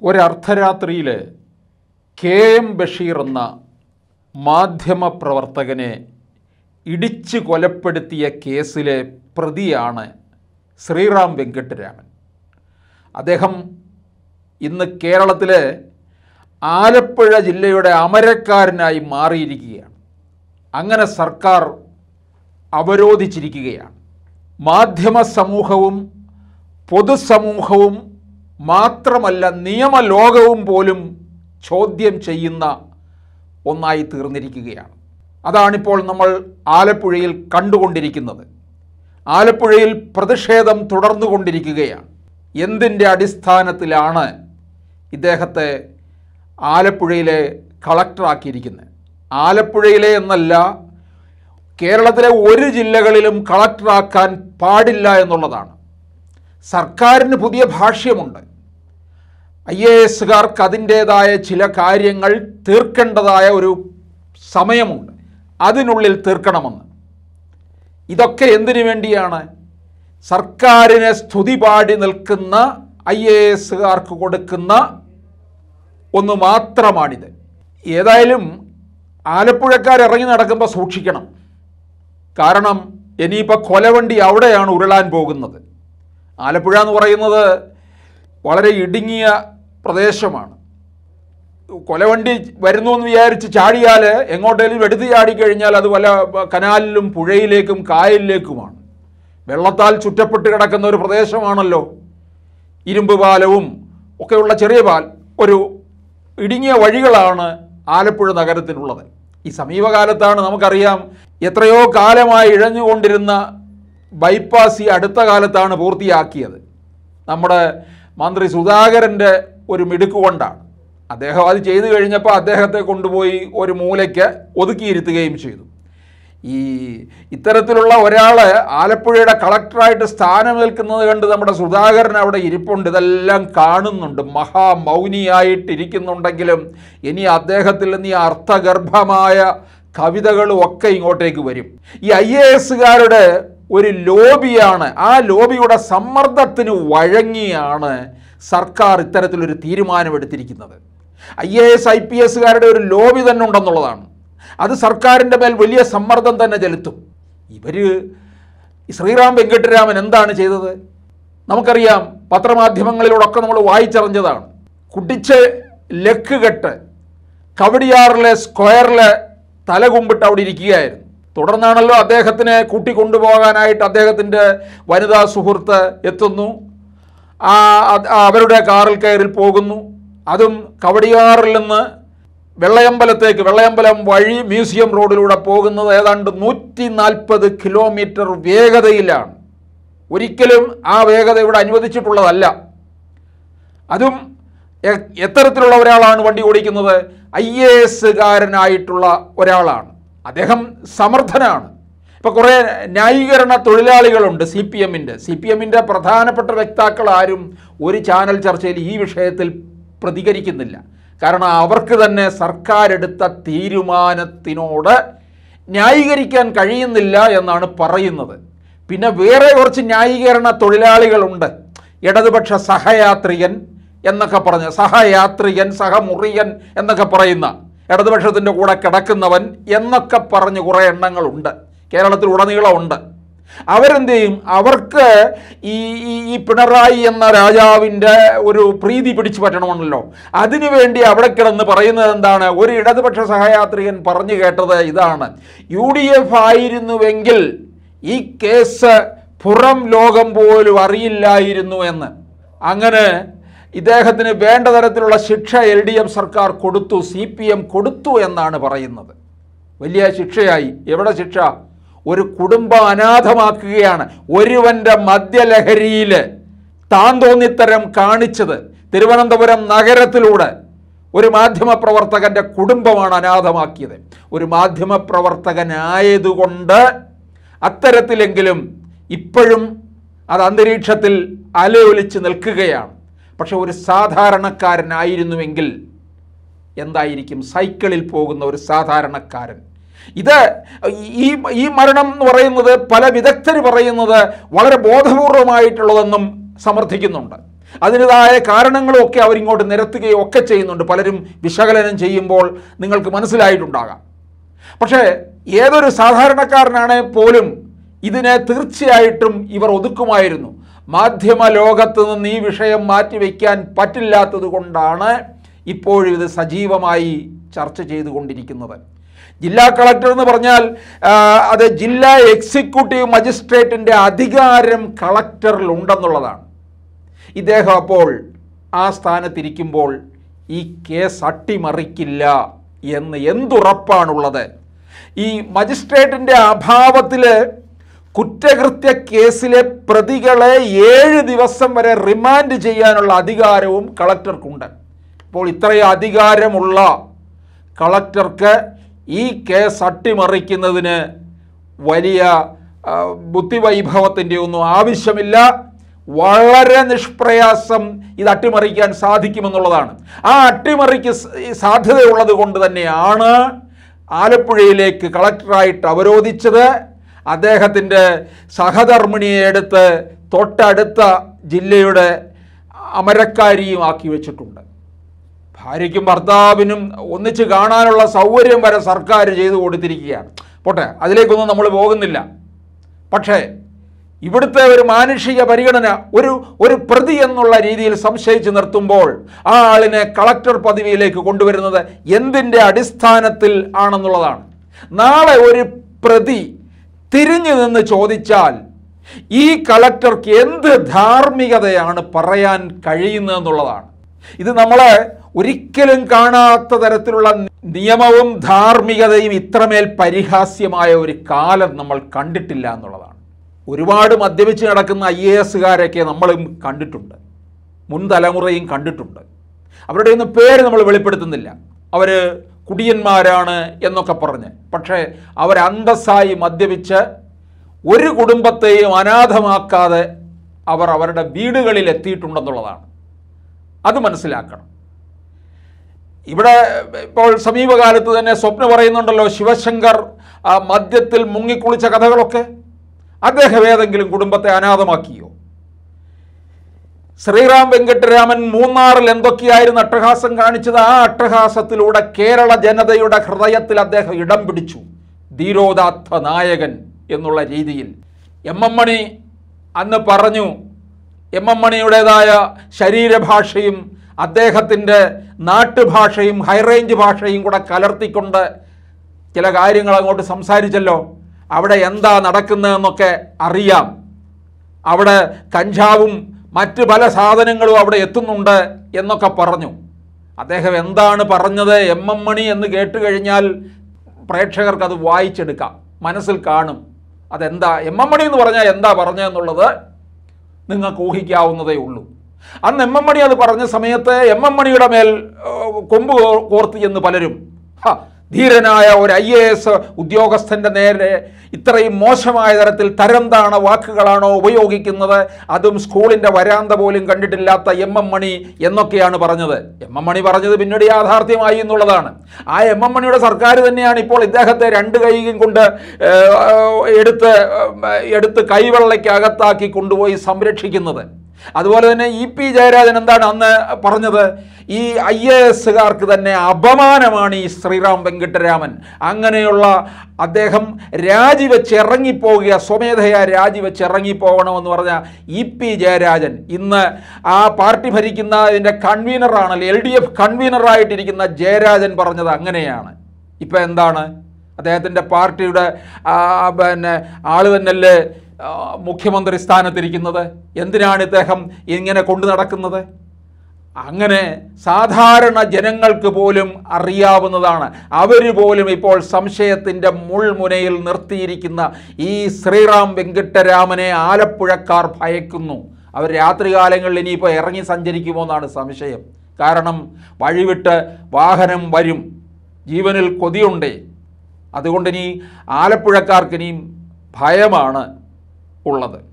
ഒരർദ്ധരാത്രിയിൽ K M Basheer എന്ന മാധ്യമപ്രവർത്തകനെ ഇടിച്ചു കൊലപ്പെടുത്തിയ കേസിലെ പ്രതിയാണ് ശ്രീറാം വെങ്കിട്ടരാമൻ അദ്ദേഹം ഇന്ന് കേരളത്തിലെ ആലപ്പുഴ ജില്ലയുടെ അമരക്കാരനായി മാറിയിരിക്കുകയാണ് അങ്ങനെ സർക്കാർ അവരോധിച്ചിരിക്കുകയാണ് മാധ്യമ സമൂഹവും പൊതുസമൂഹവും മാത്രമല്ല നിയമലോകവും പോലും ചോദ്യം ചെയ്യുന്ന ഒന്നായി തീർന്നിരിക്കുകയാണ് അതാണിപ്പോൾ നമ്മൾ ആലപ്പുഴയിൽ കണ്ടുകൊണ്ടിരിക്കുന്നത് ആലപ്പുഴയിൽ പ്രതിഷേധം തുടർന്നുകൊണ്ടിരിക്കുകയാണ് എന്തിൻ്റെ അടിസ്ഥാനത്തിലാണ് ഇദ്ദേഹത്തെ ആലപ്പുഴയിലെ കളക്ടറാക്കിയിരിക്കുന്നത് ആലപ്പുഴയിലെ എന്നല്ല കേരളത്തിലെ ഒരു ജില്ലകളിലും കളക്ടറാക്കാൻ പാടില്ല എന്നുള്ളതാണ് സർക്കാരിന് പുതിയ ഭാഷ്യമുണ്ട് ഐ എ എസുകാർക്ക് അതിൻ്റേതായ ചില കാര്യങ്ങൾ തീർക്കേണ്ടതായ ഒരു സമയമുണ്ട് അതിനുള്ളിൽ തീർക്കണമെന്ന് ഇതൊക്കെ എന്തിനു വേണ്ടിയാണ് സർക്കാരിനെ സ്തുതി പാടി നിൽക്കുന്ന ഐ എ എസുകാർക്ക് കൊടുക്കുന്ന ഒന്ന് മാത്രമാണിത് ഏതായാലും ആലപ്പുഴക്കാർ ഇറങ്ങി നടക്കുമ്പോൾ സൂക്ഷിക്കണം കാരണം ഇനിയിപ്പോൾ കൊലവണ്ടി അവിടെയാണ് ഉരുളാൻ പോകുന്നത് ആലപ്പുഴ എന്ന് പറയുന്നത് വളരെ ഇടുങ്ങിയ പ്രദേശമാണ് കൊലവണ്ടി വരുന്നു എന്ന് വിചാരിച്ച് ചാടിയാൽ എങ്ങോട്ടേലും എടുത്ത് ചാടിക്കഴിഞ്ഞാൽ അത് വല്ല കനാലിലും പുഴയിലേക്കും കായലിലേക്കുമാണ് വെള്ളത്താൽ ചുറ്റപ്പെട്ട് കിടക്കുന്ന ഒരു പ്രദേശമാണല്ലോ ഇരുമ്പ് പാലവും ഒക്കെയുള്ള ചെറിയ പാൽ ഒരു ഇടുങ്ങിയ വഴികളാണ് ആലപ്പുഴ നഗരത്തിനുള്ളത് ഈ സമീപകാലത്താണ് നമുക്കറിയാം എത്രയോ കാലമായി ഇഴഞ്ഞുകൊണ്ടിരുന്ന ബൈപ്പാസ് ഈ അടുത്ത കാലത്താണ് പൂർത്തിയാക്കിയത് നമ്മുടെ മന്ത്രി സുധാകരൻ്റെ ഒരു മിടുക്ക് കൊണ്ടാണ് അദ്ദേഹം അത് ചെയ്തു കഴിഞ്ഞപ്പോൾ അദ്ദേഹത്തെ കൊണ്ടുപോയി ഒരു മൂലയ്ക്ക് ഒതുക്കിയിരുത്തുകയും ചെയ്തു ഈ ഇത്തരത്തിലുള്ള ഒരാൾ ആലപ്പുഴയുടെ കളക്ടറായിട്ട് സ്ഥാനമേൽക്കുന്നത് കണ്ട് നമ്മുടെ സുധാകരൻ അവിടെ ഇരിപ്പുണ്ട് ഇതെല്ലാം കാണുന്നുണ്ട് മഹാമൗനിയായിട്ടിരിക്കുന്നുണ്ടെങ്കിലും ഇനി അദ്ദേഹത്തിൽ നിന്ന് ഈ അർത്ഥഗർഭമായ കവിതകളും ഒക്കെ ഇങ്ങോട്ടേക്ക് വരും ഈ ഐ എ എസുകാരുടെ ഒരു ലോബിയാണ് ആ ലോബിയുടെ സമ്മർദ്ദത്തിന് വഴങ്ങിയാണ് സർക്കാർ ഇത്തരത്തിലൊരു തീരുമാനമെടുത്തിരിക്കുന്നത് I A S I P എസുകാരുടെ ഒരു ലോബി തന്നെ ഉണ്ടെന്നുള്ളതാണ് അത് സർക്കാരിൻ്റെ മേൽ വലിയ സമ്മർദ്ദം തന്നെ ചെലുത്തും ഇവർ ശ്രീറാം വെങ്കട്ടരാമൻ എന്താണ് ചെയ്തത് നമുക്കറിയാം പത്രമാധ്യമങ്ങളിലൂടെയൊക്കെ നമ്മൾ വായിച്ചറിഞ്ഞതാണ് കുട്ടിച്ച് ലക്ക് കെട്ട് കവടിയാറിലെ സ്ക്വയറിലെ തല കുമ്പിട്ട് അവിടെ ഇരിക്കുകയായിരുന്നു തുടർന്നാണല്ലോ അദ്ദേഹത്തിനെ കൂട്ടിക്കൊണ്ടുപോകാനായിട്ട് അദ്ദേഹത്തിൻ്റെ വനിതാ സുഹൃത്ത് എത്തുന്നു ആ അത് അവരുടെ കാറിൽ കയറി പോകുന്നു അതും കവടിയാറിൽ നിന്ന് വെള്ളയമ്പലത്തേക്ക് വെള്ളയമ്പലം വഴി മ്യൂസിയം റോഡിലൂടെ പോകുന്നത് ഏതാണ്ട് നൂറ്റി നാൽപ്പത് കിലോമീറ്റർ വേഗതയിലാണ് ഒരിക്കലും ആ വേഗത ഇവിടെ അനുവദിച്ചിട്ടുള്ളതല്ല അതും എ- എത്തരത്തിലുള്ള ഒരാളാണ് വണ്ടി ഓടിക്കുന്നത് ഐ എ എസുകാരനായിട്ടുള്ള ഒരാളാണ് അദ്ദേഹം സമർത്ഥനാണ് ഇപ്പോൾ കുറേ ന്യായീകരണ തൊഴിലാളികളുണ്ട് സി പി എമ്മിൻ്റെ സി പി എമ്മിൻ്റെ പ്രധാനപ്പെട്ട വക്താക്കൾ ആരും ഒരു ചാനൽ ചർച്ചയിൽ ഈ വിഷയത്തിൽ പ്രതികരിക്കുന്നില്ല കാരണം അവർക്ക് തന്നെ സർക്കാർ എടുത്ത തീരുമാനത്തിനോട് ന്യായീകരിക്കാൻ കഴിയുന്നില്ല എന്നാണ് പറയുന്നത് പിന്നെ വേറെ കുറച്ച് ന്യായീകരണ തൊഴിലാളികളുണ്ട് ഇടതുപക്ഷ സഹയാത്രികൻ എന്നൊക്കെ പറഞ്ഞ് സഹയാത്രികൻ സഹമുറിയൻ എന്നൊക്കെ പറയുന്ന ഇടതുപക്ഷത്തിൻ്റെ കൂടെ കിടക്കുന്നവൻ എന്നൊക്കെ പറഞ്ഞ് കുറേ എണ്ണങ്ങളുണ്ട് കേരളത്തിൽ ഉടനീളമുണ്ട് അവരെന്ത് ചെയ്യും അവർക്ക് ഈ ഈ ഈ പിണറായി എന്ന രാജാവിൻ്റെ ഒരു പ്രീതി പിടിച്ചു പറ്റണമെന്നല്ലോ അതിനുവേണ്ടി അവിടെ കിടന്ന് പറയുന്നത് എന്താണ് ഒരു ഇടതുപക്ഷ സഹയാത്രികൻ പറഞ്ഞു കേട്ടത് ഇതാണ് യു ഡി എഫ് ആയിരുന്നുവെങ്കിൽ ഈ കേസ് പുറം ലോകം പോലും അറിയില്ലായിരുന്നു എന്ന് അങ്ങനെ ഇദ്ദേഹത്തിന് വേണ്ട തരത്തിലുള്ള ശിക്ഷ എൽ ഡി എഫ് സർക്കാർ കൊടുത്തു സി പി എം കൊടുത്തു എന്നാണ് പറയുന്നത് വലിയ ശിക്ഷയായി എവിടെ ശിക്ഷ ഒരു കുടുംബം അനാഥമാക്കുകയാണ് ഒരുവന്റെ മദ്യലഹരിയിൽ താൻ തോന്നിത്തരം കാണിച്ചത് തിരുവനന്തപുരം നഗരത്തിലൂടെ ഒരു മാധ്യമപ്രവർത്തകന്റെ കുടുംബമാണ് അനാഥമാക്കിയത് ഒരു മാധ്യമപ്രവർത്തകനായതുകൊണ്ട് അത്തരത്തിലെങ്കിലും ഇപ്പോഴും അത് അന്തരീക്ഷത്തിൽ അലയൊലിച്ച് നിൽക്കുകയാണ് പക്ഷെ ഒരു സാധാരണക്കാരനായിരുന്നുവെങ്കിൽ എന്തായിരിക്കും സൈക്കിളിൽ പോകുന്ന ഒരു സാധാരണക്കാരൻ ഇത് ഈ ഈ മരണം എന്ന് പറയുന്നത് പല വിദഗ്ധർ പറയുന്നത് വളരെ ബോധപൂർവമായിട്ടുള്ളതെന്നും സമർത്ഥിക്കുന്നുണ്ട് അതിൻ്റെതായ കാരണങ്ങളും ഒക്കെ അവരിങ്ങോട്ട് നിരത്തുകയും ഒക്കെ ചെയ്യുന്നുണ്ട് പലരും വിശകലനം ചെയ്യുമ്പോൾ നിങ്ങൾക്ക് മനസ്സിലായിട്ടുണ്ടാകാം പക്ഷേ ഏതൊരു സാധാരണക്കാരനാണ് പോലും ഇതിനെ തീർച്ചയായിട്ടും ഇവർ ഒതുക്കുമായിരുന്നു മാധ്യമ ലോകത്ത് നിന്ന് ഈ വിഷയം മാറ്റിവെക്കാൻ പറ്റില്ലാത്തത് കൊണ്ടാണ് ഇപ്പോഴും ഇത് സജീവമായി ചർച്ച ചെയ്തുകൊണ്ടിരിക്കുന്നത് ജില്ലാ കളക്ടർ എന്ന് പറഞ്ഞാൽ ആ, അത് ജില്ലാ എക്സിക്യൂട്ടീവ് മജിസ്ട്രേറ്റിൻ്റെ അധികാരം കളക്ടറിൽ ഉണ്ടെന്നുള്ളതാണ് ഇദ്ദേഹം അപ്പോൾ ആ സ്ഥാനത്തിരിക്കുമ്പോൾ ഈ കേസ് അട്ടിമറിക്കില്ല എന്ന് എന്തുറപ്പാണുള്ളത് ഈ മജിസ്ട്രേറ്റിൻ്റെ അഭാവത്തിൽ കുറ്റകൃത്യ കേസിലെ പ്രതികളെ ഏഴ് ദിവസം വരെ റിമാൻഡ് ചെയ്യാനുള്ള അധികാരവും കളക്ടർക്കുണ്ട് ഇപ്പോൾ ഇത്രയും അധികാരമുള്ള കളക്ടർക്ക് ഈ കേസ് അട്ടിമറിക്കുന്നതിന് വലിയ ആ, ബുദ്ധിവൈഭവത്തിൻ്റെ ഒന്നും ആവശ്യമില്ല വളരെ നിഷ്പ്രയാസം ഇത് അട്ടിമറിക്കാൻ സാധിക്കുമെന്നുള്ളതാണ് ആ അട്ടിമറിക്ക് സ- ഈ സാധ്യതയുള്ളത് കൊണ്ട് തന്നെയാണ് ആലപ്പുഴയിലേക്ക് കളക്ടറായിട്ട് അവരോധിച്ചത് അദ്ദേഹത്തിൻ്റെ സഹധർമ്മിണിയെ എടുത്ത് തൊട്ടടുത്ത ജില്ലയുടെ അമരക്കാരിയും ആക്കി വെച്ചിട്ടുണ്ട് ഭാര്യയ്ക്കും ഭർത്താവിനും ഒന്നിച്ച് കാണാനുള്ള സൗകര്യം വരെ സർക്കാർ ചെയ്തു കൊടുത്തിരിക്കുകയാണ് പോട്ടെ അതിലേക്കൊന്നും നമ്മൾ പോകുന്നില്ല പക്ഷേ ഇവിടുത്തെ ഒരു മാനുഷിക പരിഗണന ഒരു ഒരു പ്രതി എന്നുള്ള രീതിയിൽ സംശയിച്ച് നിർത്തുമ്പോൾ ആ ആളിനെ കളക്ടർ പദവിയിലേക്ക് കൊണ്ടുവരുന്നത് എന്തിൻ്റെ അടിസ്ഥാനത്തിൽ ആണെന്നുള്ളതാണ് നാളെ ഒരു പ്രതി തിരിഞ്ഞു നിന്ന് ചോദിച്ചാൽ ഈ കളക്ടർക്ക് എന്ത് ധാർമ്മികതയാണ് പറയാൻ കഴിയുന്നതെന്നുള്ളതാണ് ഇത് നമ്മളെ ഒരിക്കലും കാണാത്ത തരത്തിലുള്ള നിയമവും ധാർമ്മികതയും ഇത്രമേൽ പരിഹാസ്യമായ ഒരു കാലം നമ്മൾ കണ്ടിട്ടില്ല എന്നുള്ളതാണ് ഒരുപാട് മദ്യപിച്ച് നടക്കുന്ന ഐ എ എസുകാരൊക്കെ നമ്മളും കണ്ടിട്ടുണ്ട് മുൻ തലമുറയും കണ്ടിട്ടുണ്ട് അവരുടെ ഒന്നും പേര് നമ്മൾ വെളിപ്പെടുത്തുന്നില്ല അവർ കുടിയന്മാരാണ് എന്നൊക്കെ പറഞ്ഞ് പക്ഷേ അവർ അന്തസ്സായി മദ്യപിച്ച് ഒരു കുടുംബത്തെയും അനാഥമാക്കാതെ അവർ അവരുടെ വീടുകളിൽ എത്തിയിട്ടുണ്ടെന്നുള്ളതാണ് അത് മനസ്സിലാക്കണം ഇവിടെ ഇപ്പോൾ സമീപകാലത്ത് തന്നെ സ്വപ്ന പറയുന്നുണ്ടല്ലോ ശിവശങ്കർ ആ മദ്യത്തിൽ മുങ്ങിക്കുളിച്ച കഥകളൊക്കെ അദ്ദേഹം ഏതെങ്കിലും കുടുംബത്തെ അനാഥമാക്കിയോ ശ്രീറാം വെങ്കട്ടരാമൻ മൂന്നാറിൽ എന്തൊക്കെയായിരുന്നു അട്ടഹാസം കാണിച്ചത് ആ അട്ടഹാസത്തിലൂടെ കേരള ജനതയുടെ ഹൃദയത്തിൽ അദ്ദേഹം ഇടം പിടിച്ചു ധീരോദാത്ത നായകൻ എന്നുള്ള രീതിയിൽ എം എം മണി അന്ന് പറഞ്ഞു എം എം മണിയുടേതായ ശരീരഭാഷയും അദ്ദേഹത്തിൻ്റെ നാട്ടുഭാഷയും ഹൈറേഞ്ച് ഭാഷയും കൂടെ കലർത്തിക്കൊണ്ട് ചില കാര്യങ്ങൾ അങ്ങോട്ട് സംസാരിച്ചല്ലോ അവിടെ എന്താ നടക്കുന്നതെന്നൊക്കെ അറിയാം അവിടെ കഞ്ചാവും മറ്റ് പല സാധനങ്ങളും അവിടെ എത്തുന്നുണ്ട് എന്നൊക്കെ പറഞ്ഞു അദ്ദേഹം എന്താണ് പറഞ്ഞത് എം എം മണി എന്ന് കേട്ട് കഴിഞ്ഞാൽ പ്രേക്ഷകർക്ക് അത് വായിച്ചെടുക്കാം മനസ്സിൽ കാണും അതെന്താ എം എം മണി എന്ന് പറഞ്ഞാൽ എന്താ പറഞ്ഞതെന്നുള്ളത് നിങ്ങൾക്ക് ഊഹിക്കാവുന്നതേ ഉള്ളൂ അന്ന് എം എം മണി അത് പറഞ്ഞ സമയത്ത് എം എം മണിയുടെ മേൽ ഏഹ്, കൊമ്പ് കോ- കോർത്ത് എന്ന് പലരും ഹ, ധീരനായ ഒരു ഐ എ എസ് ഉദ്യോഗസ്ഥൻ്റെ നേരെ ഇത്രയും മോശമായ തരത്തിൽ തരം താണ വാക്കുകളാണോ ഉപയോഗിക്കുന്നത് അതും സ്കൂളിൻ്റെ വരാന്ത പോലും കണ്ടിട്ടില്ലാത്ത എം എം മണി എന്നൊക്കെയാണ് പറഞ്ഞത് എം എം മണി പറഞ്ഞത് പിന്നീട് യാഥാർത്ഥ്യമായി എന്നുള്ളതാണ് ആ എം എം മണിയുടെ സർക്കാർ തന്നെയാണ് ഇപ്പോൾ ഇദ്ദേഹത്തെ രണ്ട് കൈയും കൊണ്ട് ഏഹ്, എടുത്ത് ഏഹ്, എടുത്ത് കൈവെള്ളയ്ക്കകത്താക്കി കൊണ്ടുപോയി സംരക്ഷിക്കുന്നത് അതുപോലെ തന്നെ ഇ പി ജയരാജൻ എന്താണ് അന്ന് പറഞ്ഞത് ഈ ഐ എ എസുകാർക്ക് തന്നെ അപമാനമാണ് ഈ ശ്രീറാം വെങ്കിട്ടരാമൻ അങ്ങനെയുള്ള അദ്ദേഹം രാജിവെച്ച് ഇറങ്ങിപ്പോവുക സ്വമേധയാ രാജിവെച്ച് ഇറങ്ങിപ്പോകണമെന്ന് പറഞ്ഞ ഇ പി ജയരാജൻ ഇന്ന് ആ പാർട്ടി ഭരിക്കുന്ന ഇതിൻ്റെ കൺവീനറാണല്ലോ എൽ ഡി എഫ് കൺവീനറായിട്ടിരിക്കുന്ന ജയരാജൻ പറഞ്ഞത് അങ്ങനെയാണ് ഇപ്പം എന്താണ് അദ്ദേഹത്തിൻ്റെ പാർട്ടിയുടെ ആ, പിന്നെ ആള് തന്നെയല്ലേ ആ, മുഖ്യമന്ത്രി സ്ഥാനത്തിരിക്കുന്നത് എന്തിനാണ് ഇദ്ദേഹം ഇങ്ങനെ കൊണ്ടു നടക്കുന്നത് അങ്ങനെ സാധാരണ ജനങ്ങൾക്ക് പോലും അറിയാവുന്നതാണ് അവർ പോലും ഇപ്പോൾ സംശയത്തിൻ്റെ മുൾമുനയിൽ നിർത്തിയിരിക്കുന്ന ഈ ശ്രീറാം വെങ്കിട്ടരാമനെ ആലപ്പുഴക്കാർ ഭയക്കുന്നു അവർ രാത്രികാലങ്ങളിൽ ഇനിയിപ്പോൾ ഇറങ്ങി സഞ്ചരിക്കുമോ എന്നാണ് സംശയം കാരണം വഴിവിട്ട് വാഹനം വരും ജീവനിൽ കൊതിയുണ്ടേ അതുകൊണ്ട് ഇനി ആലപ്പുഴക്കാർക്ക് ഇനിയും ഭയമാണ് ഉള്ളത്